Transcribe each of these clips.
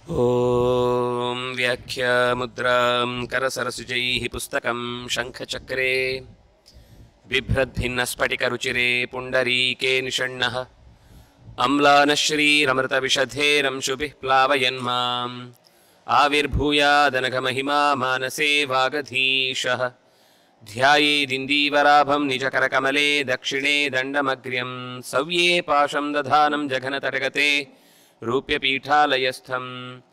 ॐ व्याख्यामुद्रां करसरसुजैः पुस्तकं शङ्खचक्रे बिभ्रद्भिन्नस्फटिकरुचिरे पुण्डरीके निषण्णः अम्लानश्रीरमृतविषधेरंशुभिः प्लावयन्माम् आविर्भूयादनघमहिमा मानसे वागधीशः ध्यायेदिन्दीवराभं निजकरकमले दक्षिणे दण्डमग्र्यं सव्ये पाशं दधानं जघनतटगते रूप्यपीठालयस्थं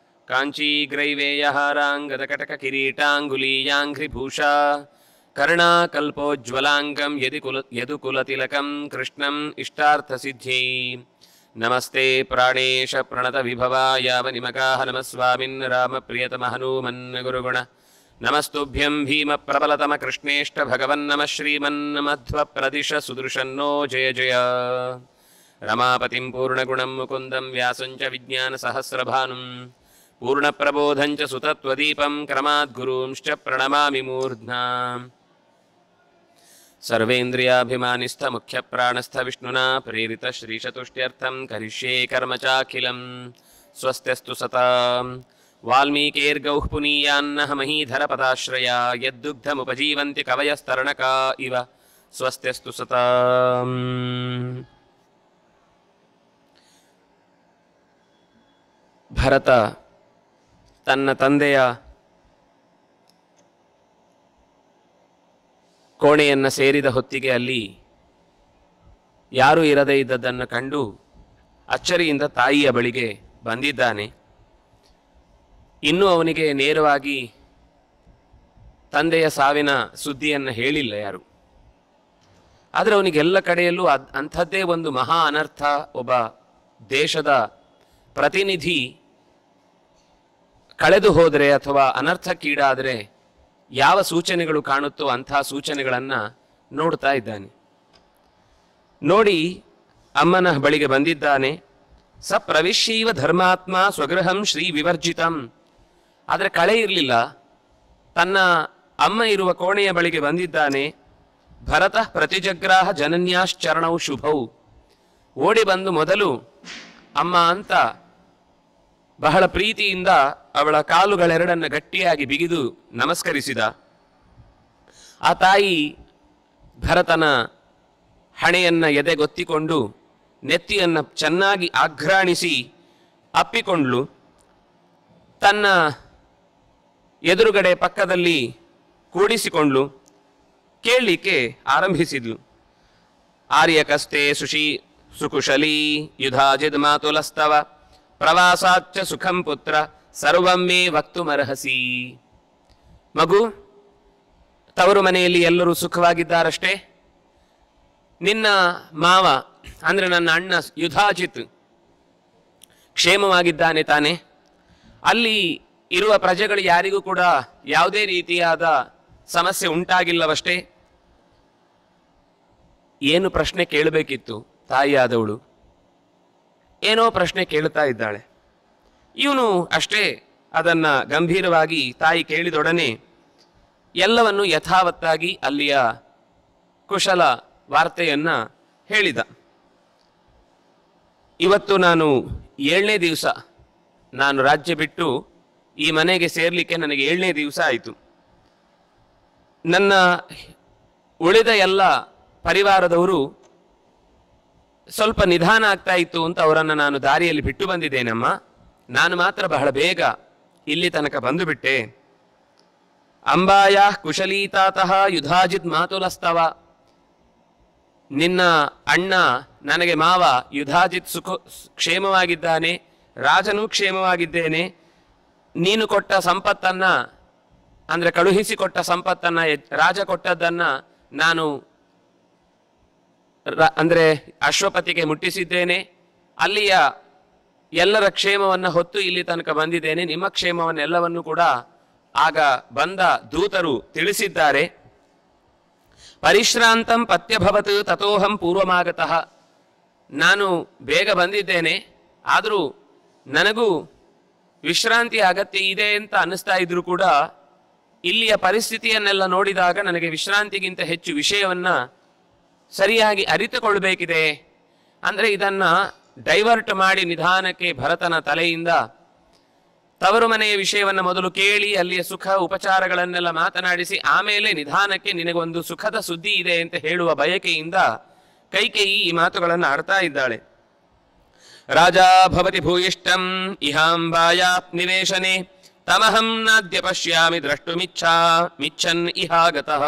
काञ्चीग्रैवेयहाराङ्गदकटककिरीटाङ्गुलीयाङ्घ्रिभूषा कर्णाकल्पोज्ज्वलाङ्गं यदि कुल यदुकुलतिलकं कृष्णम् इष्टार्थसिद्ध्यै नमस्ते प्राणेश प्रणतविभवा यावनिमकाः नमः स्वामिन् रामप्रियतमहनूमन् गुरुगुण नमस्तुभ्यं भीमप्रबलतमकृष्णेष्टभगवन्नमः श्रीमन्नमध्वप्रदिश सुदृशन्नो जय जय रमापतिं पूर्णगुणं मुकुन्दं व्यासं च विज्ञानसहस्रभानुं पूर्णप्रबोधं च सुतत्वदीपं क्रमाद्गुरूंश्च प्रणमामि मूर्ध्ना सर्वेन्द्रियाभिमानिस्थमुख्यप्राणस्थविष्णुना प्रेरितश्रीशतुष्ट्यर्थं करिष्ये कर्म चाखिलं स्वस्त्यस्तु सतां वाल्मीकेर्गौः पुनीयान्नः महीधरपदाश्रया यद्दुग्धमुपजीवन्ति कवयस्तरणका इव स्वस्त्यस्तु सताम् ಭರತ ತನ್ನ ತಂದೆಯ ಕೋಣೆಯನ್ನು ಸೇರಿದ ಹೊತ್ತಿಗೆ ಅಲ್ಲಿ ಯಾರೂ ಇರದೇ ಇದ್ದದ್ದನ್ನು ಕಂಡು ಅಚ್ಚರಿಯಿಂದ ತಾಯಿಯ ಬಳಿಗೆ ಬಂದಿದ್ದಾನೆ ಇನ್ನೂ ಅವನಿಗೆ ನೇರವಾಗಿ ತಂದೆಯ ಸಾವಿನ ಸುದ್ದಿಯನ್ನು ಹೇಳಿಲ್ಲ ಯಾರು ಆದರೆ ಅವನಿಗೆಲ್ಲ ಕಡೆಯಲ್ಲೂ ಅದ್ ಅಂಥದ್ದೇ ಒಂದು ಮಹಾ ಅನರ್ಥ ಒಬ್ಬ ದೇಶದ ಪ್ರತಿನಿಧಿ ಕಳೆದು ಹೋದರೆ ಅಥವಾ ಅನರ್ಥಕ್ಕೀಡಾದರೆ ಯಾವ ಸೂಚನೆಗಳು ಕಾಣುತ್ತೋ ಅಂಥ ಸೂಚನೆಗಳನ್ನು ನೋಡ್ತಾ ಇದ್ದಾನೆ ನೋಡಿ ಅಮ್ಮನ ಬಳಿಗೆ ಬಂದಿದ್ದಾನೆ ಸ ಪ್ರವಿಶ್ಯೈವ ಧರ್ಮಾತ್ಮ ಸ್ವಗೃಹಂ ಶ್ರೀ ವಿವರ್ಜಿತಂ ಆದರೆ ಕಳೆ ಇರಲಿಲ್ಲ ತನ್ನ ಅಮ್ಮ ಇರುವ ಕೋಣೆಯ ಬಳಿಗೆ ಬಂದಿದ್ದಾನೆ ಭರತ ಪ್ರತಿಜಗ್ರಾಹ ಜನನ್ಯಾಶ್ಚರಣವು ಶುಭೌ ಓಡಿ ಬಂದು ಮೊದಲು ಅಮ್ಮ ಅಂತ ಬಹಳ ಪ್ರೀತಿಯಿಂದ ಅವಳ ಕಾಲುಗಳೆರಡನ್ನ ಗಟ್ಟಿಯಾಗಿ ಬಿಗಿದು ನಮಸ್ಕರಿಸಿದ ಆ ತಾಯಿ ಭರತನ ಹಣೆಯನ್ನ ಎದೆಗೊತ್ತಿಕೊಂಡು ನೆತ್ತಿಯನ್ನ ಚೆನ್ನಾಗಿ ಆಘ್ರಾಣಿಸಿ ಅಪ್ಪಿಕೊಂಡ್ಲು ತನ್ನ ಎದುರುಗಡೆ ಪಕ್ಕದಲ್ಲಿ ಕೂಡಿಸಿಕೊಂಡ್ಲು ಕೇಳಲಿಕ್ಕೆ ಆರಂಭಿಸಿದ್ಲು ಆರ್ಯಕಸ್ತೆ ಸುಶಿ ಸುಕುಶಲೀ ಯುಧಾಜಿದ್ ಮಾತುಲಸ್ತವ ಪ್ರವಾಸಾಚ್ಚ ಸುಖಂ ಪುತ್ರ ಸರ್ವಂ ಮೇ ವಕ್ತುಮರ್ಹಸಿ ಮಗು ತವರು ಮನೆಯಲ್ಲಿ ಎಲ್ಲರೂ ಸುಖವಾಗಿದ್ದಾರಷ್ಟೇ ನಿನ್ನ ಮಾವ ಅಂದ್ರೆ ನನ್ನ ಅಣ್ಣ ಯುಧಾಜಿತ್ ಕ್ಷೇಮವಾಗಿದ್ದಾನೆ ತಾನೆ ಅಲ್ಲಿ ಇರುವ ಪ್ರಜೆಗಳು ಯಾರಿಗೂ ಕೂಡ ಯಾವುದೇ ರೀತಿಯಾದ ಸಮಸ್ಯೆ ಉಂಟಾಗಿಲ್ಲವಷ್ಟೇ ಏನು ಪ್ರಶ್ನೆ ಕೇಳಬೇಕಿತ್ತು ತಾಯಿಯಾದವಳು ಏನೋ ಪ್ರಶ್ನೆ ಕೇಳುತ್ತಾ ಇದ್ದಾಳೆ ಇವನು ಅಷ್ಟೇ ಅದನ್ನ ಗಂಭೀರವಾಗಿ ತಾಯಿ ಕೇಳಿದೊಡನೆ ಎಲ್ಲವನ್ನು ಯಥಾವತ್ತಾಗಿ ಅಲ್ಲಿಯ ಕುಶಲ ವಾರ್ತೆಯನ್ನ ಹೇಳಿದ ಇವತ್ತು ನಾನು ಏಳನೇ ದಿವಸ ನಾನು ರಾಜ್ಯ ಬಿಟ್ಟು ಈ ಮನೆಗೆ ಸೇರ್ಲಿಕ್ಕೆ ನನಗೆ ಏಳನೇ ದಿವಸ ಆಯಿತು ನನ್ನ ಉಳಿದ ಎಲ್ಲ ಪರಿವಾರದವರು ಸ್ವಲ್ಪ ನಿಧಾನ ಆಗ್ತಾ ಇತ್ತು ಅಂತ ಅವರನ್ನು ನಾನು ದಾರಿಯಲ್ಲಿ ಬಿಟ್ಟು ಬಂದಿದ್ದೇನಮ್ಮ ನಾನು ಮಾತ್ರ ಬಹಳ ಬೇಗ ಇಲ್ಲಿ ತನಕ ಬಂದು ಬಿಟ್ಟೆ ಅಂಬಾಯ ಕುಶಲೀತಾತಃ ಯುಧಾಜಿತ್ ಮಾತುಲಸ್ತವ ನಿನ್ನ ಅಣ್ಣ ನನಗೆ ಮಾವ ಯುಧಾಜಿತ್ ಸುಖ ಕ್ಷೇಮವಾಗಿದ್ದಾನೆ ರಾಜನೂ ಕ್ಷೇಮವಾಗಿದ್ದೇನೆ ನೀನು ಕೊಟ್ಟ ಸಂಪತ್ತನ್ನ ಅಂದ್ರೆ ಕಳುಹಿಸಿಕೊಟ್ಟ ಸಂಪತ್ತನ್ನ ಎ- ರಾಜ ಕೊಟ್ಟದ್ದನ್ನ ನಾನು ರ- ಅಂದ್ರೆ ಅಶ್ವಪತಿಗೆ ಮುಟ್ಟಿಸಿದ್ದೇನೆ ಅಲ್ಲಿಯ ಎಲ್ಲರ ಕ್ಷೇಮವನ್ನ ಹೊತ್ತು ಇಲ್ಲಿ ತನಕ ಬಂದಿದ್ದೇನೆ ನಿಮ್ಮ ಕ್ಷೇಮವನ್ನೆಲ್ಲವನ್ನು ಕೂಡ ಆಗ ಬಂದ ದೂತರು ತಿಳಿಸಿದ್ದಾರೆ ಪರಿಶ್ರಾಂತಂ ಪತ್ಯಭವತ್ ತಥೋಹಂ ಪೂರ್ವಮಾಗತಃ ನಾನು ಬೇಗ ಬಂದಿದ್ದೇನೆ ಆದರೂ ನನಗೂ ವಿಶ್ರಾಂತಿ ಅಗತ್ಯ ಇದೆ ಅಂತ ಅನ್ನಿಸ್ತಾ ಇದ್ರು ಕೂಡ ಇಲ್ಲಿಯ ಪರಿಸ್ಥಿತಿಯನ್ನೆಲ್ಲ ನೋಡಿದಾಗ ನನಗೆ ವಿಶ್ರಾಂತಿಗಿಂತ ಹೆಚ್ಚು ವಿಷಯವನ್ನ ಸರಿಯಾಗಿ ಅರಿತುಕೊಳ್ಬೇಕಿದೆ ಅಂದ್ರೆ ಇದನ್ನ ಡೈವರ್ಟ್ ಮಾಡಿ ನಿಧಾನಕ್ಕೆ ಭರತನ ತಲೆಯಿಂದ ತವರು ಮನೆಯ ವಿಷಯವನ್ನ ಮೊದಲು ಕೇಳಿ ಅಲ್ಲಿಯ ಸುಖ ಉಪಚಾರಗಳನ್ನೆಲ್ಲ ಮಾತನಾಡಿಸಿ ಆಮೇಲೆ ನಿಧಾನಕ್ಕೆ ನಿನಗೊಂದು ಸುಖದ ಸುದ್ದಿ ಇದೆ ಅಂತ ಹೇಳುವ ಬಯಕೆಯಿಂದ ಕೈಕೇಯಿ ಈ ಮಾತುಗಳನ್ನು ಆಡ್ತಾ ಇದ್ದಾಳೆ ರಾಜ ಭವತಿ ಭೂಯಿಷ್ಟಂ ಇಹಾಂಬಾಯಾತ್ ನಿವೇಶನೆ ತಮಹಂ ನಾದ್ಯ ಪಶ್ಯಾಮಿ ದ್ರಷ್ಟುಮಿಚ್ಛಾ ಮಿಚ್ಚನ್ ಇಹಾಗತಃ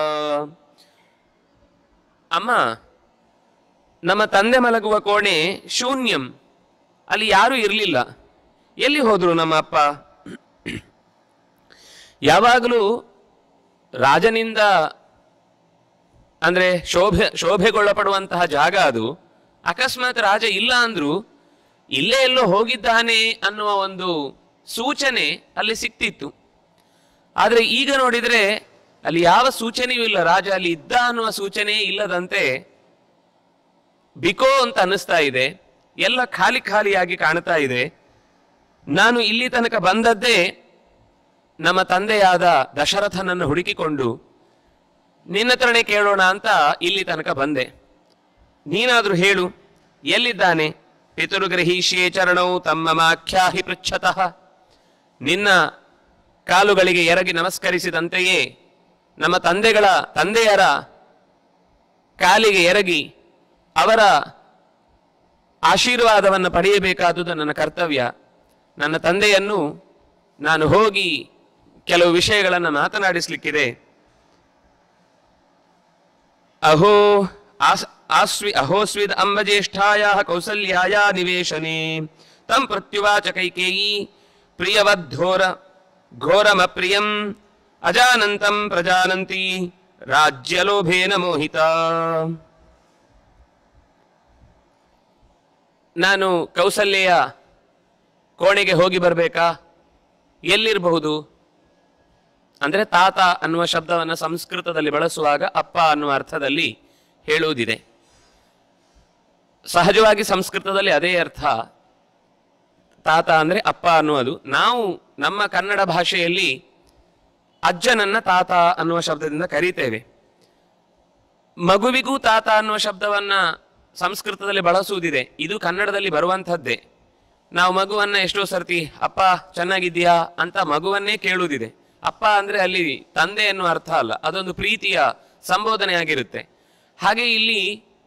ಅಮ್ಮ ನಮ್ಮ ತಂದೆ ಮಲಗುವ ಕೋಣೆ ಶೂನ್ಯಂ ಅಲ್ಲಿ ಯಾರೂ ಇರಲಿಲ್ಲ ಎಲ್ಲಿ ಹೋದ್ರು ನಮ್ಮ ಅಪ್ಪ ಯಾವಾಗಲೂ ರಾಜನಿಂದ ಅಂದ್ರೆ ಶೋಭೆ ಶೋಭೆಗೊಳ್ಳಪಡುವಂತಹ ಜಾಗ ಅದು ಅಕಸ್ಮಾತ್ ರಾಜ ಇಲ್ಲ ಅಂದ್ರು ಇಲ್ಲೇ ಎಲ್ಲೋ ಹೋಗಿದ್ದಾನೆ ಅನ್ನುವ ಒಂದು ಸೂಚನೆ ಅಲ್ಲಿ ಸಿಕ್ತಿತ್ತು ಆದ್ರೆ ಈಗ ನೋಡಿದ್ರೆ ಅಲ್ಲಿ ಯಾವ ಸೂಚನೆಯೂ ಇಲ್ಲ ರಾಜ ಅಲ್ಲಿ ಇದ್ದ ಅನ್ನುವ ಸೂಚನೆ ಇಲ್ಲದಂತೆ ಬಿಕೋ ಅಂತ ಅನ್ನಿಸ್ತಾ ಇದೆ ಎಲ್ಲ ಖಾಲಿ ಖಾಲಿಯಾಗಿ ಕಾಣ್ತಾ ಇದೆ ನಾನು ಇಲ್ಲಿ ತನಕ ಬಂದದ್ದೇ ನಮ್ಮ ತಂದೆಯಾದ ದಶರಥನನ್ನು ಹುಡುಕಿಕೊಂಡು ನಿನ್ನ ಹತ್ರನೇ ಕೇಳೋಣ ಅಂತ ಇಲ್ಲಿ ತನಕ ಬಂದೆ ನೀನಾದ್ರೂ ಹೇಳು ಎಲ್ಲಿದ್ದಾನೆ ಪಿತೃಗೃಹೀಶೇ ಚರಣೌ ತಮ್ಮ ಮಾಖ್ಯಾಹಿ ಪೃಚ್ಛತಃ ನಿನ್ನ ಕಾಲುಗಳಿಗೆ ಎರಗಿ ನಮಸ್ಕರಿಸಿದಂತೆಯೇ ನಮ್ಮ ತಂದೆಗಳ ತಂದೆಯರ ಕಾಲಿಗೆ ಎರಗಿ ಅವರ ಆಶೀರ್ವಾದವನ್ನು ಪಡೆಯಬೇಕಾದುದು ನನ್ನ ಕರ್ತವ್ಯ ನನ್ನ ತಂದೆಯನ್ನು ನಾನು ಹೋಗಿ ಕೆಲವು ವಿಷಯಗಳನ್ನು ಮಾತನಾಡಿಸ್ಲಿಕ್ಕಿದೆ ಅಹೋ ಆಸ್ ಆಸ್ವಿ ಅಹೋಸ್ವಿದ್ ಅಂಬಜ್ಯೇಷ್ಠಾಯ ಕೌಸಲ್ಯಾಯ ನಿವೇಶನೆ ತಂ ಪ್ರತ್ಯುವಾಚ ಕೈಕೇಯಿ ಪ್ರಿಯವದ್ಘೋರ ಘೋರಮಪ್ರಿಯಂ ಅಜಾನಂತಂ ಪ್ರಜಾನಂತಿ ರಾಜ್ಯಲೋಭೇನ ಮೋಹಿತ ನಾನು ಕೌಸಲ್ಯೆಯ ಕೋಣೆಗೆ ಹೋಗಿ ಬರಬೇಕಾ ಎಲ್ಲಿರಬಹುದು ಅಂದ್ರೆ ತಾತ ಅನ್ನುವ ಶಬ್ದವನ್ನು ಸಂಸ್ಕೃತದಲ್ಲಿ ಬಳಸುವಾಗ ಅಪ್ಪ ಅನ್ನುವ ಅರ್ಥದಲ್ಲಿ ಹೇಳುವುದಿದೆ ಸಹಜವಾಗಿ ಸಂಸ್ಕೃತದಲ್ಲಿ ಅದೇ ಅರ್ಥ ತಾತ ಅಂದ್ರೆ ಅಪ್ಪ ಅನ್ನುವುದು ನಾವು ನಮ್ಮ ಕನ್ನಡ ಭಾಷೆಯಲ್ಲಿ ಅಜ್ಜನನ್ನ ತಾತ ಅನ್ನುವ ಶಬ್ದದಿಂದ ಕರೀತೇವೆ ಮಗುವಿಗೂ ತಾತ ಅನ್ನುವ ಶಬ್ದವನ್ನ ಸಂಸ್ಕೃತದಲ್ಲಿ ಬಳಸುವುದಿದೆ ಇದು ಕನ್ನಡದಲ್ಲಿ ಬರುವಂಥದ್ದೇ ನಾವು ಮಗುವನ್ನ ಎಷ್ಟೋ ಸರ್ತಿ ಅಪ್ಪ ಚೆನ್ನಾಗಿದ್ದೀಯಾ ಅಂತ ಮಗುವನ್ನೇ ಕೇಳುವುದಿದೆ ಅಪ್ಪ ಅಂದ್ರೆ ಅಲ್ಲಿ ತಂದೆ ಎನ್ನುವ ಅರ್ಥ ಅಲ್ಲ ಅದೊಂದು ಪ್ರೀತಿಯ ಸಂಬೋಧನೆ ಆಗಿರುತ್ತೆ ಹಾಗೆ ಇಲ್ಲಿ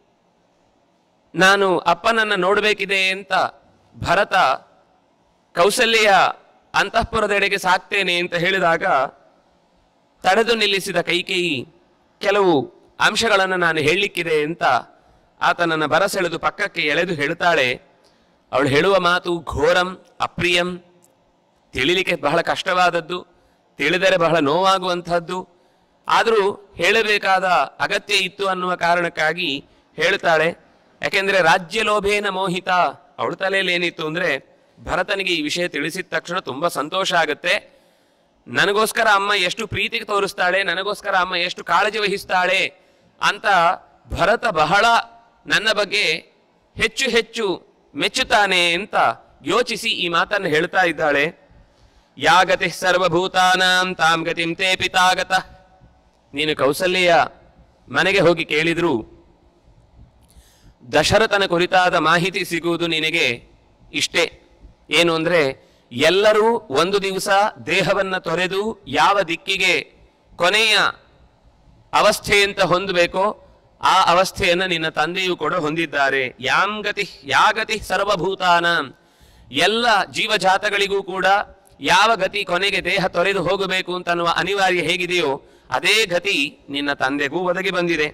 ನಾನು ಅಪ್ಪನನ್ನ ನೋಡಬೇಕಿದೆ ಅಂತ ಭರತ ಕೌಸಲ್ಯ ಅಂತಃಪುರದೆಡೆಗೆ ಸಾಕ್ತೇನೆ ಅಂತ ಹೇಳಿದಾಗ ತಡೆದು ನಿಲ್ಲಿಸಿದ ಕೈಕೇಯಿ ಕೆಲವು ಅಂಶಗಳನ್ನು ನಾನು ಹೇಳಲಿಕ್ಕಿದೆ ಅಂತ ಆತನನ್ನ ಬರಸೆಳೆದು ಪಕ್ಕಕ್ಕೆ ಎಳೆದು ಹೇಳ್ತಾಳೆ ಅವಳು ಹೇಳುವ ಮಾತು ಘೋರಂ ಅಪ್ರಿಯಂ ತಿಳಿಲಿಕ್ಕೆ ಬಹಳ ಕಷ್ಟವಾದದ್ದು ತಿಳಿದರೆ ಬಹಳ ನೋವಾಗುವಂತಹದ್ದು ಆದರೂ ಹೇಳಬೇಕಾದ ಅಗತ್ಯ ಇತ್ತು ಅನ್ನುವ ಕಾರಣಕ್ಕಾಗಿ ಹೇಳ್ತಾಳೆ ಯಾಕೆಂದ್ರೆ ರಾಜ್ಯ ಲೋಭೇನ ಮೋಹಿತ ಅವಳ ತಲೆಯಲ್ಲಿ ಏನಿತ್ತು ಅಂದ್ರೆ ಭರತನಿಗೆ ಈ ವಿಷಯ ತಿಳಿಸಿದ ತಕ್ಷಣ ತುಂಬಾ ಸಂತೋಷ ಆಗುತ್ತೆ ನನಗೋಸ್ಕರ ಅಮ್ಮ ಎಷ್ಟು ಪ್ರೀತಿ ತೋರಿಸ್ತಾಳೆ ನನಗೋಸ್ಕರ ಅಮ್ಮ ಎಷ್ಟು ಕಾಳಜಿ ವಹಿಸ್ತಾಳೆ ಅಂತ ಭರತ ಬಹಳ ನನ್ನ ಬಗ್ಗೆ ಹೆಚ್ಚು ಹೆಚ್ಚು ಮೆಚ್ಚುತ್ತಾನೆ ಅಂತ ಯೋಚಿಸಿ ಈ ಮಾತನ್ನು ಹೇಳ್ತಾ ಇದ್ದಾಳೆ ಯಾ ಗತಿ ಸರ್ವಭೂತಾನಾಂ ತಾಂ ಗತಿಂ ತೇ ಪಿತಾಗತ ನೀನು ಕೌಸಲ್ಯ ಮನೆಗೆ ಹೋಗಿ ಕೇಳಿದ್ರು ದಶರಥನ ಕುರಿತಾದ ಮಾಹಿತಿ ಸಿಗುವುದು ನಿನಗೆ ಇಷ್ಟೇ ಏನು ಅಂದ್ರೆ ಎಲ್ಲರೂ ಒಂದು ದಿವಸ ದೇಹವನ್ನ ತೊರೆದು ಯಾವ ದಿಕ್ಕಿಗೆ ಕೊನೆಯ ಅವಸ್ಥೆ ಅಂತ ಹೊಂದಬೇಕೋ ಆ ಅವಸ್ಥೆಯನ್ನ ನಿನ್ನ ತಂದೆಯು ಕೂಡ ಹೊಂದಿದ್ದಾರೆ ಯಾಂ ಗತಿ ಯಾ ಗತಿ ಸರ್ವಭೂತಾನ ಎಲ್ಲ ಜೀವಜಾತಗಳಿಗೂ ಕೂಡ ಯಾವ ಗತಿ ಕೊನೆಗೆ ದೇಹ ತೊರೆದು ಹೋಗಬೇಕು ಅಂತ ಅನ್ನುವ ಅನಿವಾರ್ಯ ಹೇಗಿದೆಯೋ ಅದೇ ಗತಿ ನಿನ್ನ ತಂದೆಗೂ ಒದಗಿ ಬಂದಿದೆ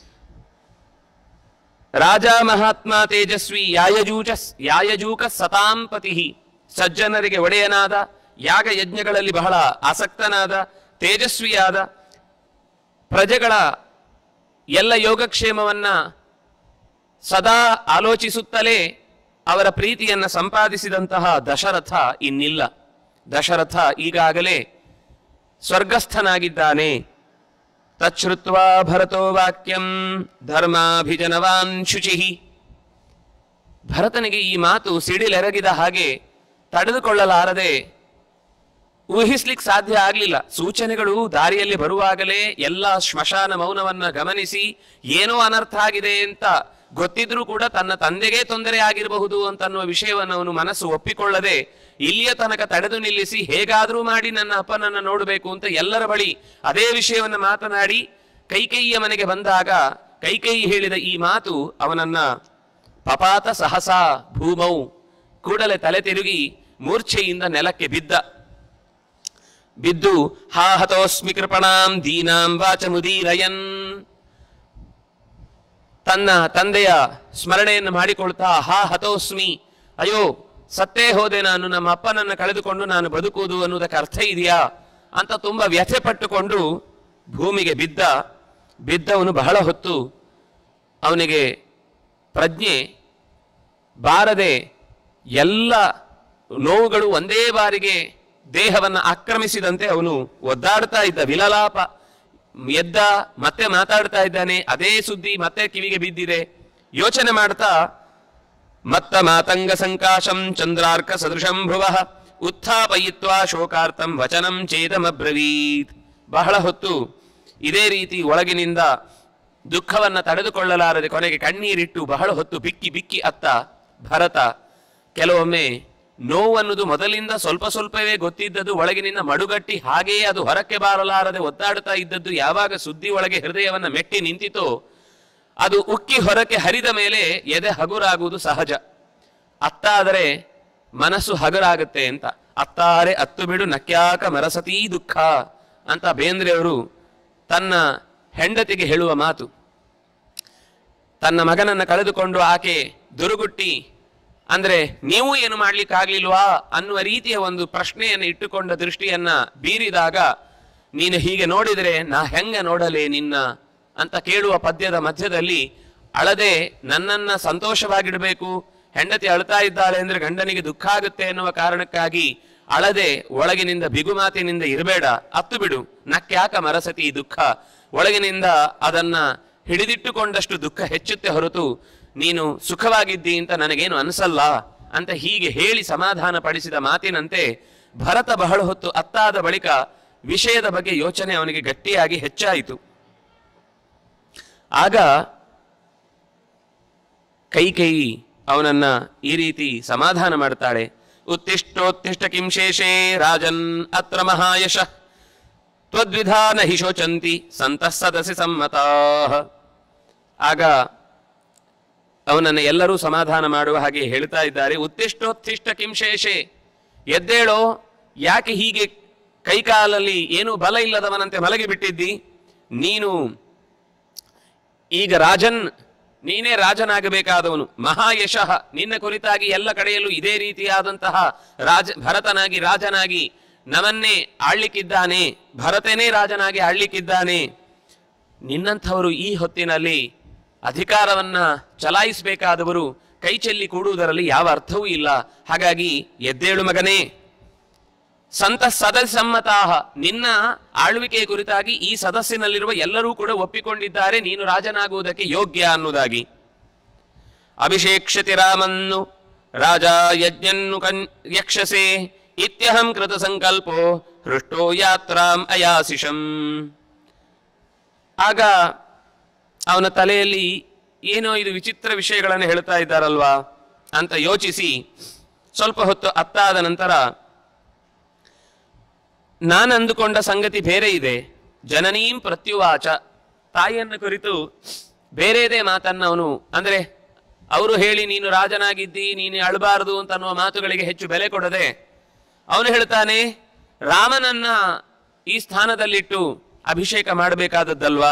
ರಾಜ ಮಹಾತ್ಮ ತೇಜಸ್ವಿ ಯಾಯಜೂಚ ಯಾಯಜೂಕ ಸತಾಂಪತಿ ಸಜ್ಜನರಿಗೆ ಒಡೆಯನಾದ ಯಾಗ ಯಜ್ಞಗಳಲ್ಲಿ ಬಹಳ ಆಸಕ್ತನಾದ ತೇಜಸ್ವಿಯಾದ ಪ್ರಜೆಗಳ ಎಲ್ಲ ಯೋಗಕ್ಷೇಮವನ್ನ ಸದಾ ಆಲೋಚಿಸುತ್ತಲೇ ಅವರ ಪ್ರೀತಿಯನ್ನ ಸಂಪಾದಿಸಿದಂತಹ ದಶರಥ ಇನ್ನಿಲ್ಲ ದಶರಥ ಈಗಾಗಲೇ ಸ್ವರ್ಗಸ್ಥನಾಗಿದ್ದಾನೆ ತಚ್ಛ್ರುತ್ವಾ ಭರತೋ ವಾಕ್ಯಂ ಧರ್ಮಾಭಿಜನವಾನ್ ಶುಚಿ ಭರತನಿಗೆ ಈ ಮಾತು ಸಿಡಿಲೆರಗಿದ ಹಾಗೆ ತಡೆದುಕೊಳ್ಳಲಾರದೆ ಊಹಿಸ್ಲಿಕ್ಕೆ ಸಾಧ್ಯ ಆಗಲಿಲ್ಲ ಸೂಚನೆಗಳು ದಾರಿಯಲ್ಲಿ ಬರುವಾಗಲೇ ಎಲ್ಲ ಶ್ಮಶಾನ ಮೌನವನ್ನ ಗಮನಿಸಿ ಏನೋ ಅನರ್ಥ ಆಗಿದೆ ಅಂತ ಗೊತ್ತಿದ್ರೂ ಕೂಡ ತನ್ನ ತಂದೆಗೆ ತೊಂದರೆ ಆಗಿರಬಹುದು ಅಂತನ್ನುವ ವಿಷಯವನ್ನು ಅವನು ಮನಸ್ಸು ಒಪ್ಪಿಕೊಳ್ಳದೆ ಇಲ್ಲಿಯ ತನಕ ತಡೆದು ನಿಲ್ಲಿಸಿ ಹೇಗಾದರೂ ಮಾಡಿ ನನ್ನ ಅಪ್ಪನನ್ನ ನೋಡಬೇಕು ಅಂತ ಎಲ್ಲರ ಬಳಿ ಅದೇ ವಿಷಯವನ್ನು ಮಾತನಾಡಿ ಕೈಕೈಯ ಮನೆಗೆ ಬಂದಾಗ ಕೈಕೈ ಹೇಳಿದ ಈ ಮಾತು ಅವನನ್ನ ಪಪಾತ ಸಹಸಾ ಭೂಮೌ ಕೂಡಲೇ ತಲೆ ತಿರುಗಿ ಮೂರ್ಛೆಯಿಂದ ನೆಲಕ್ಕೆ ಬಿದ್ದ ಬಿದ್ದು ಹಾ ಹತೋಸ್ಮಿ ಕೃಪಣಾಂ ದೀನಾಂ ವಾಚ ಮುದೀರಯನ್ ತನ್ನ ತಂದೆಯ ಸ್ಮರಣೆಯನ್ನು ಮಾಡಿಕೊಳ್ತಾ ಹಾ ಹತೋಸ್ಮಿ ಅಯ್ಯೋ ಸತ್ತೇ ಹೋದೆ ನಾನು ನಮ್ಮ ಅಪ್ಪನನ್ನ ಕಳೆದುಕೊಂಡು ನಾನು ಬದುಕುವುದು ಅನ್ನೋದಕ್ಕೆ ಅರ್ಥ ಇದೆಯಾ ಅಂತ ತುಂಬಾ ವ್ಯಥೆ ಪಟ್ಟುಕೊಂಡು ಭೂಮಿಗೆ ಬಿದ್ದ ಬಿದ್ದವನು ಬಹಳ ಹೊತ್ತು ಅವನಿಗೆ ಪ್ರಜ್ಞೆ ಬಾರದೆ ಎಲ್ಲ ನೋವುಗಳು ಒಂದೇ ಬಾರಿಗೆ ದೇಹವನ್ನು ಆಕ್ರಮಿಸಿದಂತೆ ಅವನು ಒದ್ದಾಡ್ತಾ ಇದ್ದ ವಿಲಲಾಪ ಎದ್ದ ಮತ್ತೆ ಮಾತಾಡ್ತಾ ಇದ್ದಾನೆ ಅದೇ ಸುದ್ದಿ ಮತ್ತೆ ಕಿವಿಗೆ ಬಿದ್ದಿದೆ ಯೋಚನೆ ಮಾಡ್ತಾ ಮತ್ತ ಮಾತಂಗ ಸಂಕಾಶಂ ಚಂದ್ರಾರ್ಕ ಸದೃಶಂ ಭ್ರುವ ಉತ್ಥಾಪಯಿತ್ವಾ ಶೋಕಾರ್ಥಂ ವಚನಂ ಚೇತಮಬ್ರವೀತ್ ಬಹಳ ಹೊತ್ತು ಇದೇ ರೀತಿ ಒಳಗಿನಿಂದ ದುಃಖವನ್ನ ತಡೆದುಕೊಳ್ಳಲಾರದೆ ಕೊನೆಗೆ ಕಣ್ಣೀರಿಟ್ಟು ಬಹಳ ಹೊತ್ತು ಬಿಕ್ಕಿ ಬಿಕ್ಕಿ ಅತ್ತ ಭರತ ಕೆಲವೊಮ್ಮೆ ನೋವನ್ನುವುದು ಮೊದಲಿಂದ ಸ್ವಲ್ಪ ಸ್ವಲ್ಪವೇ ಗೊತ್ತಿದ್ದದ್ದು ಒಳಗಿನಿಂದ ಮಡುಗಟ್ಟಿ ಹಾಗೆಯೇ ಅದು ಹೊರಕ್ಕೆ ಬಾರಲಾರದೆ ಒದ್ದಾಡುತ್ತಾ ಇದ್ದದ್ದು ಯಾವಾಗ ಸುದ್ದಿ ಒಳಗೆ ಹೃದಯವನ್ನ ಮೆಟ್ಟಿ ನಿಂತಿತೋ ಅದು ಉಕ್ಕಿ ಹೊರಕ್ಕೆ ಹರಿದ ಮೇಲೆ ಎದೆ ಹಗುರಾಗುವುದು ಸಹಜ ಅತ್ತಾದರೆ ಮನಸ್ಸು ಹಗುರಾಗುತ್ತೆ ಅಂತ ಅತ್ತಾರೆ ಅತ್ತು ಬಿಡು ನಕ್ಯಾಕ ಮರಸತೀ ದುಃಖ ಅಂತ ಬೇಂದ್ರೆಯವರು ತನ್ನ ಹೆಂಡತಿಗೆ ಹೇಳುವ ಮಾತು ತನ್ನ ಮಗನನ್ನ ಕಳೆದುಕೊಂಡು ಆಕೆ ದುರುಗುಟ್ಟಿ ಅಂದ್ರೆ ನೀವು ಏನು ಮಾಡ್ಲಿಕ್ಕಾಗ್ಲಿಲ್ವಾ ಅನ್ನುವ ರೀತಿಯ ಒಂದು ಪ್ರಶ್ನೆಯನ್ನು ಇಟ್ಟುಕೊಂಡ ದೃಷ್ಟಿಯನ್ನ ಬೀರಿದಾಗ ನೀನು ಹೀಗೆ ನೋಡಿದರೆ ನಾ ಹೆಂಗ ನೋಡಲೆ ನಿನ್ನ ಅಂತ ಕೇಳುವ ಪದ್ಯದ ಮಧ್ಯದಲ್ಲಿ ಅಳದೆ ನನ್ನನ್ನ ಸಂತೋಷವಾಗಿಡಬೇಕು ಹೆಂಡತಿ ಅಳ್ತಾ ಇದ್ದಾಳೆ ಅಂದ್ರೆ ಗಂಡನಿಗೆ ದುಃಖ ಆಗುತ್ತೆ ಎನ್ನುವ ಕಾರಣಕ್ಕಾಗಿ ಅಳದೆ ಒಳಗಿನಿಂದ ಬಿಗುಮಾತಿನಿಂದ ಇರಬೇಡ ಅತ್ತು ಬಿಡು ನಕ್ಯಾಕ ಮರಸತಿ ದುಃಖ ಒಳಗಿನಿಂದ ಅದನ್ನ ಹಿಡಿದಿಟ್ಟುಕೊಂಡಷ್ಟು ದುಃಖ ಹೆಚ್ಚುತ್ತೆ ಹೊರತು ನೀನು ಸುಖವಾಗಿದ್ದಿ ಅಂತ ನನಗೇನು ಅನಿಸಲ್ಲ ಅಂತ ಹೀಗೆ ಹೇಳಿ ಸಮಾಧಾನ ಪಡಿಸಿದ ಮಾತಿನಂತೆ ಭರತ ಬಹಳ ಹೊತ್ತು ಅತ್ತಾದ ಬಳಿಕ ವಿಷಯದ ಬಗ್ಗೆ ಯೋಚನೆ ಅವನಿಗೆ ಗಟ್ಟಿಯಾಗಿ ಹೆಚ್ಚಾಯಿತು ಆಗ ಕೈಕೇಯಿ ಅವನನ್ನ ಈ ರೀತಿ ಸಮಾಧಾನ ಮಾಡ್ತಾಳೆ ಉತ್ತಿಷ್ಟೋತ್ತಿಷ್ಟ ಕಿಂ ಶೇಷೇ ರಾಜನ್ ಅತ್ರ ಮಹಾಯಶ ತ್ವದ್ವಿಧಾನ ಹಿ ಶೋಚಂತಿ ಸಂತಃ ಸದಸಿ ಸಮ್ಮತಾ ಆಗ ಅವನನ್ನು ಎಲ್ಲರೂ ಸಮಾಧಾನ ಮಾಡುವ ಹಾಗೆ ಹೇಳ್ತಾ ಇದ್ದಾರೆ ಉತ್ತಿಷ್ಟೋತ್ತಿಷ್ಟ ಕಿಂ ಶೇಷೆ ಎದ್ದೇಳೋ ಯಾಕೆ ಹೀಗೆ ಕೈಕಾಲಲ್ಲಿ ಏನು ಬಲ ಇಲ್ಲದವನಂತೆ ಮಲಗಿ ಬಿಟ್ಟಿದ್ದಿ ನೀನು ಈಗ ರಾಜನ್ ನೀನೇ ರಾಜನಾಗಬೇಕಾದವನು ಮಹಾಯಶಃ ನಿನ್ನ ಕುರಿತಾಗಿ ಎಲ್ಲ ಕಡೆಯಲ್ಲೂ ಇದೇ ರೀತಿಯಾದಂತಹ ರಾಜ ಭರತನಾಗಿ ರಾಜನಾಗಿ ನಮನ್ನೇ ಆಳ್ಲಿಕ್ಕಿದ್ದಾನೆ ಭರತನೇ ರಾಜನಾಗಿ ಆಳ್ಲಿಕ್ಕಿದ್ದಾನೆ ನಿನ್ನಂಥವರು ಈ ಹೊತ್ತಿನಲ್ಲಿ ಅಧಿಕಾರವನ್ನ ಚಲಾಯಿಸಬೇಕಾದವರು ಕೈ ಚೆಲ್ಲಿ ಕೂಡುವುದರಲ್ಲಿ ಯಾವ ಅರ್ಥವೂ ಇಲ್ಲ ಹಾಗಾಗಿ ಎದ್ದೇಳು ಮಗನೇ ಸಂತ ಸದಸಮ್ಮತಾಹ ನಿನ್ನ ಆಳ್ವಿಕೆಯ ಕುರಿತಾಗಿ ಈ ಸದಸ್ಸಿನಲ್ಲಿರುವ ಎಲ್ಲರೂ ಕೂಡ ಒಪ್ಪಿಕೊಂಡಿದ್ದಾರೆ ನೀನು ರಾಜನಾಗುವುದಕ್ಕೆ ಯೋಗ್ಯ ಅನ್ನುವುದಾಗಿ ಅಭಿಷೇಕ್ಷತಿ ರಾಮನ್ನು ರಾಜ ಯಜ್ಞನ್ನು ಕನ್ ಯಕ್ಷಸೆ ಇತ್ಯಹಂ ಕೃತ ಸಂಕಲ್ಪೋ ಹೃಷ್ಟೋ ಯಾತ್ರಾಂ ಅಯಾಸಿಷಂ ಆಗ ಅವನ ತಲೆಯಲ್ಲಿ ಏನೋ ಇದು ವಿಚಿತ್ರ ವಿಷಯಗಳನ್ನು ಹೇಳ್ತಾ ಇದ್ದಾರಲ್ವಾ ಅಂತ ಯೋಚಿಸಿ ಸ್ವಲ್ಪ ಹೊತ್ತು ಅತ್ತಾದ ನಂತರ ನಾನು ಅಂದುಕೊಂಡ ಸಂಗತಿ ಬೇರೆ ಇದೆ ಜನನೀಂ ಪ್ರತ್ಯುವಾಚ ತಾಯಿಯನ್ನು ಕುರಿತು ಬೇರೆದೇ ಮಾತನ್ನ ಅವನು ಅಂದ್ರೆ ಅವರು ಹೇಳಿ ನೀನು ರಾಜನಾಗಿದ್ದಿ ನೀನು ಅಳಬಾರದು ಅಂತ ಅನ್ನುವ ಮಾತುಗಳಿಗೆ ಹೆಚ್ಚು ಬೆಲೆ ಕೊಡದೆ ಅವನು ಹೇಳ್ತಾನೆ ರಾಮನನ್ನ ಈ ಸ್ಥಾನದಲ್ಲಿಟ್ಟು ಅಭಿಷೇಕ ಮಾಡಬೇಕಾದದ್ದಲ್ವಾ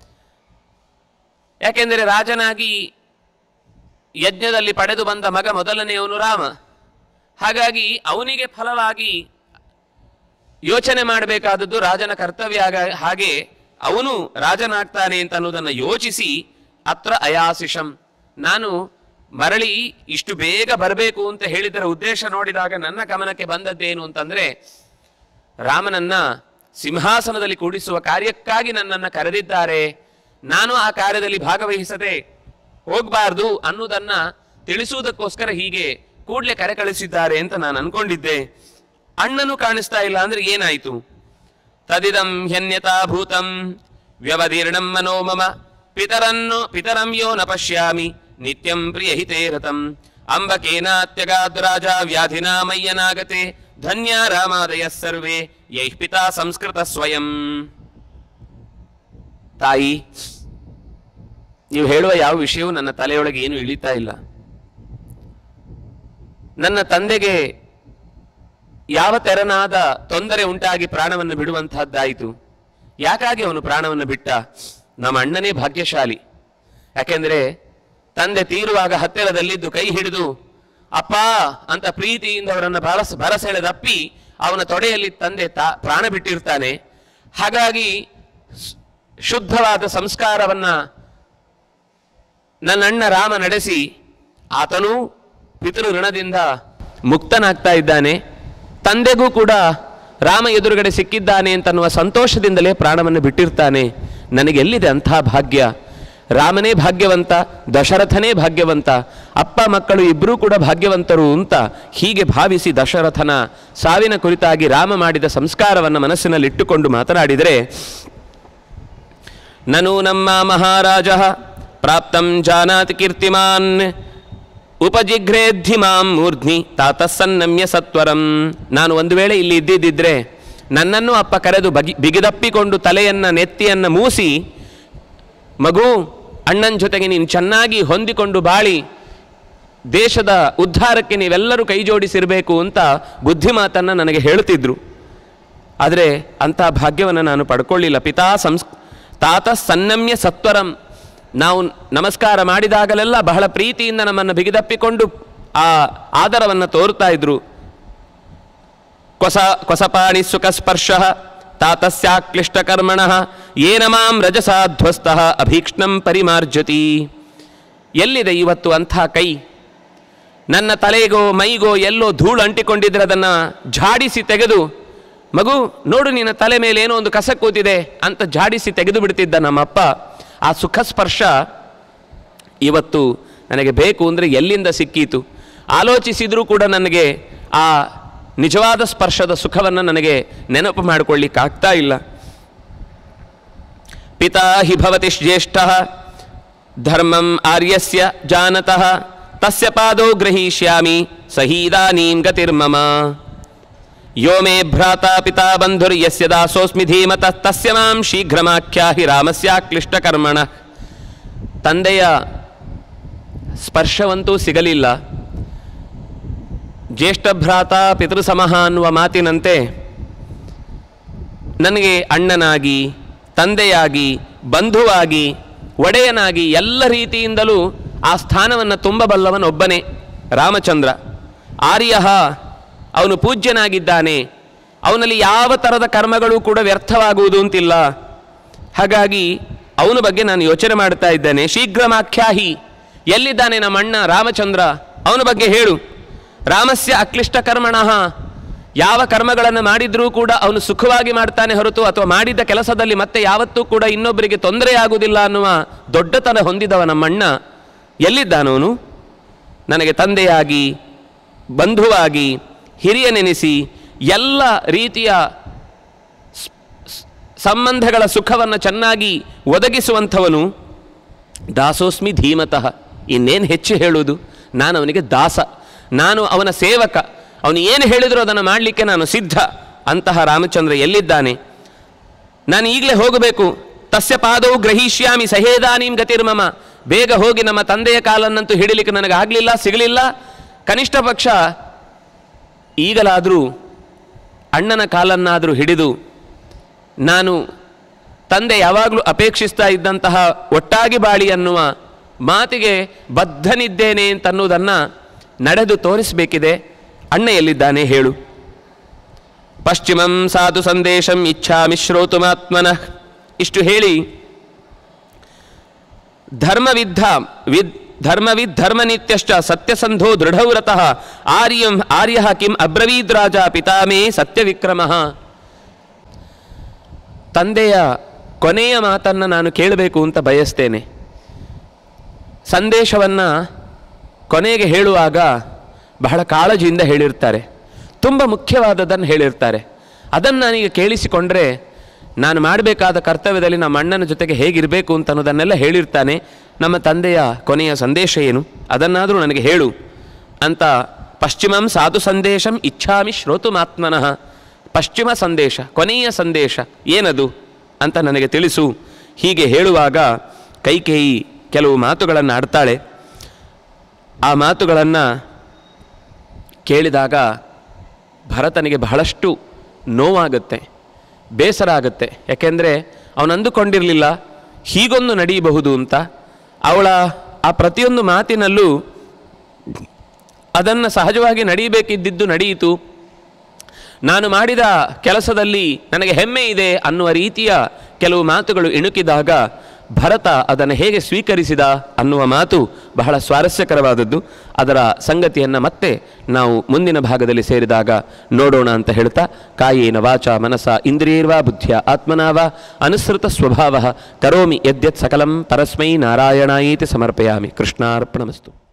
ಯಾಕೆಂದರೆ ರಾಜನಾಗಿ ಯಜ್ಞದಲ್ಲಿ ಪಡೆದು ಬಂದ ಮಗ ಮೊದಲನೆಯವನು ರಾಮ ಹಾಗಾಗಿ ಅವನಿಗೆ ಫಲವಾಗಿ ಯೋಚನೆ ಮಾಡಬೇಕಾದದ್ದು ರಾಜನ ಕರ್ತವ್ಯ ಆಗ- ಹಾಗೆ ಅವನು ರಾಜನಾಗ್ತಾನೆ ಅಂತ ಅನ್ನೋದನ್ನ ಯೋಚಿಸಿ ಅತ್ರ ಅಯಾಸಿಷಂ ನಾನು ಮರಳಿ ಇಷ್ಟು ಬೇಗ ಬರಬೇಕು ಅಂತ ಹೇಳಿದರ ಉದ್ದೇಶ ನೋಡಿದಾಗ ನನ್ನ ಗಮನಕ್ಕೆ ಬಂದದ್ದೇನು ಅಂತಂದ್ರೆ ರಾಮನನ್ನ ಸಿಂಹಾಸನದಲ್ಲಿ ಕೂಡಿಸುವ ಕಾರ್ಯಕ್ಕಾಗಿ ನನ್ನನ್ನ ಕರೆದಿದ್ದಾರೆ ನಾನು ಆ ಕಾರ್ಯದಲ್ಲಿ ಭಾಗವಹಿಸದೆ ಹೋಗಬಾರ್ದು ಅನ್ನೋದನ್ನ ತಿಳಿಸುವುದಕ್ಕೋಸ್ಕರ ಹೀಗೆ ಕೂಡ್ಲೆ ಕರೆ ಕಳಿಸಿದ್ದಾರೆ ಅಂತ ನಾನು ಅನ್ಕೊಂಡಿದ್ದೆ ಅಣ್ಣನು ಕಾಣಿಸ್ತಾ ಇಲ್ಲ ಅಂದ್ರೆ ಏನಾಯ್ತು ತದಿದಂ ಹ್ಯನ್ಯತಾ ಭೂತಂ ವ್ಯವದೀರ್ಣಂ ಮನೋ ಮಮ ಪಿತರನ್ನು ಪಿತರಂ ಯೋ ನ ಪಶ್ಯಾಮಿ ನಿತ್ಯಂ ಪ್ರಿಯಹಿತೇ ರತಂ ಅಂಬಕೇನಾತ್ಯಗಾದ್ರಾಜ ವ್ಯಾಧಿನಾ ಮಯ್ಯನಾಗತೆ ಧನ್ಯ ರಾಮಾದಯ ಸರ್ವೇ ಯೈಃ ಪಿತಾ ಸಂಸ್ಕೃತ ಸ್ವಯಂ ತಾಯಿ ನೀವು ಹೇಳುವ ಯಾವ ವಿಷಯವೂ ನನ್ನ ತಲೆಯೊಳಗೆ ಏನು ಇಳಿತಾ ಇಲ್ಲ ನನ್ನ ತಂದೆಗೆ ಯಾವ ತೆರನಾದ ತೊಂದರೆ ಉಂಟಾಗಿ ಪ್ರಾಣವನ್ನು ಬಿಡುವಂತಹದ್ದಾಯಿತು ಯಾಕಾಗಿ ಅವನು ಪ್ರಾಣವನ್ನು ಬಿಟ್ಟ ನಮ್ಮ ಅಣ್ಣನೇ ಭಾಗ್ಯಶಾಲಿ ಯಾಕೆಂದ್ರೆ ತಂದೆ ತೀರುವಾಗ ಹತ್ತಿರದಲ್ಲಿದ್ದು ಕೈ ಹಿಡಿದು ಅಪ್ಪ ಅಂತ ಪ್ರೀತಿಯಿಂದ ಅವರನ್ನು ಭರಸ ಭರಸೆಳೆದಪ್ಪಿ ಅವನ ತೊಡೆಯಲ್ಲಿ ತಂದೆ ತಾ ಪ್ರಾಣ ಬಿಟ್ಟಿರ್ತಾನೆ ಹಾಗಾಗಿ ಶ್- ಶುದ್ಧವಾದ ಸಂಸ್ಕಾರವನ್ನ ನನ್ನ ಅಣ್ಣ ರಾಮ ನಡೆಸಿ ಆತನೂ ಪಿತೃ ಋಣದಿಂದ ಮುಕ್ತನಾಗ್ತಾ ಇದ್ದಾನೆ ತಂದೆಗೂ ಕೂಡ ರಾಮ ಎದುರುಗಡೆ ಸಿಕ್ಕಿದ್ದಾನೆ ಅಂತನ್ನುವ ಸಂತೋಷದಿಂದಲೇ ಪ್ರಾಣವನ್ನು ಬಿಟ್ಟಿರ್ತಾನೆ ನನಗೆ ಎಲ್ಲಿದೆ ಅಂಥ ಭಾಗ್ಯ ರಾಮನೇ ಭಾಗ್ಯವಂತ ದಶರಥನೇ ಭಾಗ್ಯವಂತ ಅಪ್ಪ ಮಕ್ಕಳು ಇಬ್ಬರೂ ಕೂಡ ಭಾಗ್ಯವಂತರು ಅಂತ ಹೀಗೆ ಭಾವಿಸಿ ದಶರಥನ ಸಾವಿನ ಕುರಿತಾಗಿ ರಾಮ ಮಾಡಿದ ಸಂಸ್ಕಾರವನ್ನು ಮನಸ್ಸಿನಲ್ಲಿಟ್ಟುಕೊಂಡು ಮಾತನಾಡಿದರೆ ನನು ನಮ್ಮ ಮಹಾರಾಜ ಪ್ರಾಪ್ತಂ ಜಾನಾತಿ ಕೀರ್ತಿಮಾನ್ ಉಪಜಿಘ್ರೇದ್ಧಿ ಮಾಂ ಮೂರ್ಧ್ನಿ ತಾತಸ್ಸನ್ನಮ್ಯ ಸತ್ವರಂ ನಾನು ಒಂದು ವೇಳೆ ಇಲ್ಲಿ ಇದ್ದಿದ್ದಿದ್ರೆ ನನ್ನನ್ನು ಅಪ್ಪ ಕರೆದು ಬಗಿ ಬಿಗಿದಪ್ಪಿಕೊಂಡು ತಲೆಯನ್ನ ನೆತ್ತಿಯನ್ನ ಮೂಸಿ ಮಗು ಅಣ್ಣನ ಜೊತೆಗೆ ನೀನು ಚೆನ್ನಾಗಿ ಹೊಂದಿಕೊಂಡು ಬಾಳಿ ದೇಶದ ಉದ್ಧಾರಕ್ಕೆ ನೀವೆಲ್ಲರೂ ಕೈ ಜೋಡಿಸಿರಬೇಕು ಅಂತ ಬುದ್ಧಿಮಾತನ್ನು ನನಗೆ ಹೇಳುತ್ತಿದ್ರು ಆದರೆ ಅಂಥ ಭಾಗ್ಯವನ್ನು ನಾನು ಪಡ್ಕೊಳ್ಳಿಲ್ಲ ಪಿತಾ ಸಂಸ್ ತಾತ ಸನ್ನಮ್ಯ ಸತ್ವರಂ ನಾವು ನಮಸ್ಕಾರ ಮಾಡಿದಾಗಲೆಲ್ಲ ಬಹಳ ಪ್ರೀತಿಯಿಂದ ನಮ್ಮನ್ನು ಬಿಗಿದಪ್ಪಿಕೊಂಡು ಆ ಆದರವನ್ನು ತೋರ್ತಾ ಇದ್ರು ಕೊಸ ಕೊಸಪಾಣಿ ಸುಖ ಸ್ಪರ್ಶ ತಾತಸ್ಯಾಕ್ಲಿಷ್ಟಕರ್ಮಣ ಏನ ಮಾಂ ರಜಸಾಧ್ವಸ್ತ ಅಭೀಕ್ಷ್ಣಂ ಪರಿಮಾರ್ಜತಿ ಎಲ್ಲಿದೆ ಇವತ್ತು ಅಂಥ ಕೈ ನನ್ನ ತಲೆಗೋ ಮೈಗೋ ಎಲ್ಲೋ ಧೂಳು ಅಂಟಿಕೊಂಡಿದ್ರೆ ಅದನ್ನು ಝಾಡಿಸಿ ತೆಗೆದು ಮಗು ನೋಡು ನಿನ್ನ ತಲೆ ಮೇಲೆ ಏನೋ ಒಂದು ಕಸ ಕೂತಿದೆ ಅಂತ ಝಾಡಿಸಿ ತೆಗೆದು ಬಿಡ್ತಿದ್ದ ನಮ್ಮಪ್ಪ ಆ ಸುಖ ಸ್ಪರ್ಶ ಇವತ್ತು ನನಗೆ ಬೇಕು ಅಂದರೆ ಎಲ್ಲಿಂದ ಸಿಕ್ಕೀತು ಆಲೋಚಿಸಿದರೂ ಕೂಡ ನನಗೆ ಆ ನಿಜವಾದ ಸ್ಪರ್ಶದ ಸುಖವನ್ನು ನನಗೆ ನೆನಪು ಮಾಡಿಕೊಳ್ಳಿಕ್ಕಾಗ್ತಾ ಇಲ್ಲ ಪಿತಾ ಹಿ ಭವತಿ ಜ್ಯೇಷ್ಠ ಧರ್ಮಂ ಆರ್ಯಸ್ಯ ಜಾನತಃ ತಸ್ಯ ಪಾದೋ ಗ್ರಹೀಷ್ಯಾಮಿ ಸಹೀದಾನೀಂ ಗತಿರ್ಮಮ ಯೋ ಮೇ ಭ್ರಾತಾ ಪಿತಾ ಬಂಧುರ್ಯಸ್ಯ ದಾಸೋಸ್ಮಿ ಧೀಮತಃ ತಸ್ಯ ಮಾಂ ಶೀಘ್ರಮಾಖ್ಯಾಹಿ ರಾಮಸ್ಯಾಕ್ಲಿಷ್ಟಕರ್ಮಣ ತಂದೆಯ ಸ್ಪರ್ಶವಂತೂ ಸಿಗಲಿಲ್ಲ ಜ್ಯೇಷ್ಠ ಭ್ರಾತ ಪಿತೃಸಮಃ ಅನ್ನುವ ಮಾತಿನಂತೆ ನನಗೆ ಅಣ್ಣನಾಗಿ ತಂದೆಯಾಗಿ ಬಂಧುವಾಗಿ ಒಡೆಯನಾಗಿ ಎಲ್ಲ ರೀತಿಯಿಂದಲೂ ಆ ಸ್ಥಾನವನ್ನು ತುಂಬಬಲ್ಲವನೊಬ್ಬನೇ ರಾಮಚಂದ್ರ ಆರ್ಯ ಅವನು ಪೂಜ್ಯನಾಗಿದ್ದಾನೆ ಅವನಲ್ಲಿ ಯಾವ ಥರದ ಕರ್ಮಗಳು ಕೂಡ ವ್ಯರ್ಥವಾಗುವುದು ಅಂತಿಲ್ಲ ಹಾಗಾಗಿ ಅವನ ಬಗ್ಗೆ ನಾನು ಯೋಚನೆ ಮಾಡ್ತಾ ಇದ್ದೇನೆ ಶೀಘ್ರಮಾಖ್ಯಾಹಿ ಎಲ್ಲಿದ್ದಾನೆ ನಮ್ಮ ಅಣ್ಣ ರಾಮಚಂದ್ರ ಅವನ ಬಗ್ಗೆ ಹೇಳು ರಾಮಸ್ಯ ಅಕ್ಲಿಷ್ಟ ಕರ್ಮಣಃ ಯಾವ ಕರ್ಮಗಳನ್ನು ಮಾಡಿದ್ರೂ ಕೂಡ ಅವನು ಸುಖವಾಗಿ ಮಾಡ್ತಾನೆ ಹೊರತು ಅಥವಾ ಮಾಡಿದ ಕೆಲಸದಲ್ಲಿ ಮತ್ತೆ ಯಾವತ್ತೂ ಕೂಡ ಇನ್ನೊಬ್ಬರಿಗೆ ತೊಂದರೆಯಾಗುವುದಿಲ್ಲ ಅನ್ನುವ ದೊಡ್ಡತನ ಹೊಂದಿದವ ನಮ್ಮಣ್ಣ ಎಲ್ಲಿದ್ದಾನವನು ನನಗೆ ತಂದೆಯಾಗಿ ಬಂಧುವಾಗಿ ಹಿರಿಯನೆನಿಸಿ ಎಲ್ಲ ರೀತಿಯ ಸ್- ಸ್- ಸಂಬಂಧಗಳ ಸುಖವನ್ನು ಚೆನ್ನಾಗಿ ಒದಗಿಸುವಂಥವನು ದಾಸೋಸ್ಮಿ ಧೀಮತಃ ಇನ್ನೇನು ಹೆಚ್ಚು ಹೇಳುವುದು ನಾನು ಅವನಿಗೆ ದಾಸ ನಾನು ಅವನ ಸೇವಕ ಅವನು ಏನು ಹೇಳಿದರೂ ಅದನ್ನು ಮಾಡಲಿಕ್ಕೆ ನಾನು ಸಿದ್ಧ ಅಂತಹ ರಾಮಚಂದ್ರ ಎಲ್ಲಿದ್ದಾನೆ ನಾನು ಈಗಲೇ ಹೋಗಬೇಕು ತಸ್ಯ ಪಾದವು ಗ್ರಹೀಷ್ಯಾಮಿ ಸಹೇದಾನೀಂ ಗತಿರ್ಮಮ ಬೇಗ ಹೋಗಿ ನಮ್ಮ ತಂದೆಯ ಕಾಲನ್ನಂತೂ ಹಿಡಿಲಿಕ್ಕೆ ನನಗೆ ಆಗಲಿಲ್ಲ ಸಿಗಲಿಲ್ಲ ಕನಿಷ್ಠ ಪಕ್ಷ ಈಗಲಾದರೂ ಅಣ್ಣನ ಕಾಲನ್ನಾದರೂ ಹಿಡಿದು ನಾನು ತಂದೆ ಯಾವಾಗಲೂ ಅಪೇಕ್ಷಿಸ್ತಾ ಇದ್ದಂತಹ ಒಟ್ಟಾಗಿ ಬಾಳಿ ಅನ್ನುವ ಮಾತಿಗೆ ಬದ್ಧನಿದ್ದೇನೆ ಅಂತನ್ನುವುದನ್ನು ನಡೆದು ತೋರಿಸಬೇಕಿದೆ ಅಣ್ಣ ಎಲ್ಲಿದ್ದಾನೆ ಹೇಳು ಪಶ್ಚಿಮಂ ಸಾಧು ಸಂದೇಶಂ ಇಚ್ಛಾಮಿ ಶ್ರೋತುಮಾತ್ಮನಃ ಇಷ್ಟು ಹೇಳಿ ಧರ್ಮವಿದ್ಧ ವಿದ್ ಧರ್ಮವಿದ್ ಧರ್ಮನಿತ್ಯಶ್ಚ ಸತ್ಯಸಂಧೋ ದೃಢವ್ರತಃ ಆರ್ಯಂ ಆರ್ಯ ಕಿಂ ಅಬ್ರವೀದ್ ರಾಜ ಪಿತಾಮೇ ಸತ್ಯವಿಕ್ರಮ ತಂದೆಯ ಕೊನೆಯ ಮಾತನ್ನು ನಾನು ಕೇಳಬೇಕು ಅಂತ ಬಯಸ್ತೇನೆ ಸಂದೇಶವನ್ನು ಕೊನೆಗೆ ಹೇಳುವಾಗ ಬಹಳ ಕಾಳಜಿಯಿಂದ ಹೇಳಿರ್ತಾರೆ ತುಂಬ ಮುಖ್ಯವಾದದ್ದನ್ನು ಹೇಳಿರ್ತಾರೆ ಅದನ್ನು ನಾನೀಗ ಕೇಳಿಸಿಕೊಂಡ್ರೆ ನಾನು ಮಾಡಬೇಕಾದ ಕರ್ತವ್ಯದಲ್ಲಿ ನಮ್ಮ ಅಣ್ಣನ ಜೊತೆಗೆ ಹೇಗಿರಬೇಕು ಅಂತ ಅನ್ನೋದನ್ನೆಲ್ಲ ಹೇಳಿರ್ತಾನೆ ನಮ್ಮ ತಂದೆಯ ಕೊನೆಯ ಸಂದೇಶ ಏನು ಅದನ್ನಾದರೂ ನನಗೆ ಹೇಳು ಅಂತ ಪಶ್ಚಿಮಂ ಸಾಧು ಸಂದೇಶಂ ಇಚ್ಛಾಮಿ ಶ್ರೋತುಮಾತ್ಮನಃ ಪಶ್ಚಿಮ ಸಂದೇಶ ಕೊನೆಯ ಸಂದೇಶ ಏನದು ಅಂತ ನನಗೆ ತಿಳಿಸು ಹೀಗೆ ಹೇಳುವಾಗ ಕೈಕೇಯಿ ಕೆಲವು ಮಾತುಗಳನ್ನು ಆಡ್ತಾಳೆ ಆ ಮಾತುಗಳನ್ನು ಕೇಳಿದಾಗ ಭರತನಿಗೆ ಬಹಳಷ್ಟು ನೋವಾಗುತ್ತೆ ಬೇಸರ ಆಗುತ್ತೆ ಯಾಕೆಂದರೆ ಅವನು ಅಂದುಕೊಂಡಿರಲಿಲ್ಲ ಹೀಗೊಂದು ನಡೆಯಬಹುದು ಅಂತ ಅವಳ ಆ ಪ್ರತಿಯೊಂದು ಮಾತಿನಲ್ಲೂ ಅದನ್ನು ಸಹಜವಾಗಿ ನಡೀಬೇಕಿದ್ದಿದ್ದು ನಡೆಯಿತು ನಾನು ಮಾಡಿದ ಕೆಲಸದಲ್ಲಿ ನನಗೆ ಹೆಮ್ಮೆ ಇದೆ ಅನ್ನುವ ರೀತಿಯ ಕೆಲವು ಮಾತುಗಳು ಇಣುಕಿದಾಗ ಭರತ ಅದನ್ನು ಹೇಗೆ ಸ್ವೀಕರಿಸಿದ ಅನ್ನುವ ಮಾತು ಬಹಳ ಸ್ವಾರಸ್ಯಕರವಾದದ್ದು ಅದರ ಸಂಗತಿಯನ್ನು ಮತ್ತೆ ನಾವು ಮುಂದಿನ ಭಾಗದಲ್ಲಿ ಸೇರಿದಾಗ ನೋಡೋಣ ಅಂತ ಹೇಳ್ತಾ ಕಾಯೇನ ವಾಚ ಮನಸ ಇಂದ್ರಿಯರ್ವಾ ಬುದ್ಧಿಯ ಆತ್ಮನಾವ ಅನುಸೃತ ಸ್ವಭಾವ ಕರೋಮಿ ಯದ್ಯತ್ ಸಕಲಂ ಪರಸ್ಮೈ ನಾರಾಯಣಾಯೇತಿ ಸಮರ್ಪಯಾಮಿ ಕೃಷ್ಣಾರ್ಪಣಮಸ್ತು